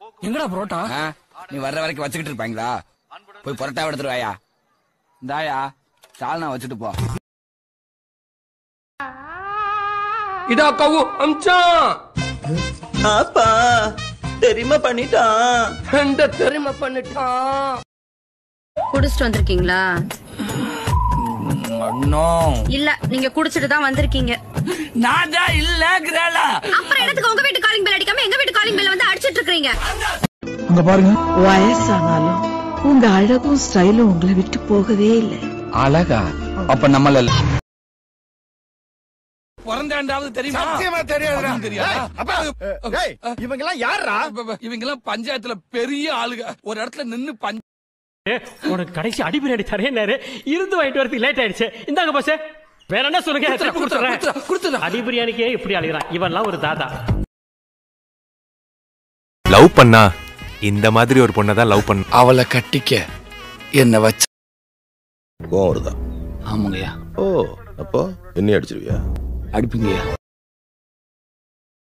எங்கடா புரோட்டா ஆ, நீ வர்ற வரைக்கும் வச்சுக்கிட்டு இருப்பாங்களா போய் புரட்டா எடுத்துட்டு வாயா இந்தாயா சால்னா வச்சுட்டு போ இதா கவு அம்சான் ஆப்பா தெரியுமா பண்ணிட்டான் இந்த தெரியுமா பண்ணிட்டான் குடிச்சிட்டு வந்திருக்கீங்களா ஒன்னும் இல்ல நீங்க குடிச்சிட்டு தான் வந்திருக்கீங்க நான் தான் இல்லங்கிறேன் அப்புறம் என்னத்துக்கு உங்க வீட்டு காலிங் பெல் அடிக்காம எங்க வீட்டு காலிங் பெல் வந்து அடிச்சிட்டு இருக்கீங்க வயசானாலும் உங்க அழகும் ஸ்டைலும் உங்களை விட்டு போகவே இல்லை அழகா அப்ப நம்மள பிறந்தாண்டாவது தெரியுமா சத்தியமா தெரியாதுடா. அதுவும் தெரியாதா? இவங்க எல்லாம் யாரா இவங்க எல்லாம் பஞ்சாயத்துல பெரிய ஆளுங்க ஒரு இடத்துல நின்னு பஞ்ச உனக்கு கடைசி அடி பிரியாணி தரேன்னாரு இருந்து வாங்கிட்டு வரதுக்கு லேட் ஆயிடுச்சு இந்தாங்க பாஸ் வேற என்ன சொல்லுங்க திருப்பி கொடுத்துறேன் அடி பிரியாணிக்கே இப்படி அழுகிறான் இவன்லாம் ஒரு தாத்தா லவ் பண்ணா இந்த மாதிரி ஒரு பொண்ணை தான் லவ் பண்ண அவளை கட்டிக்க என்ன வச்சு கோவம் வருதா ஆமாங்கய்யா ஓ அப்போ என்ன அடிச்சிருவியா அடிப்பீங்கய்யா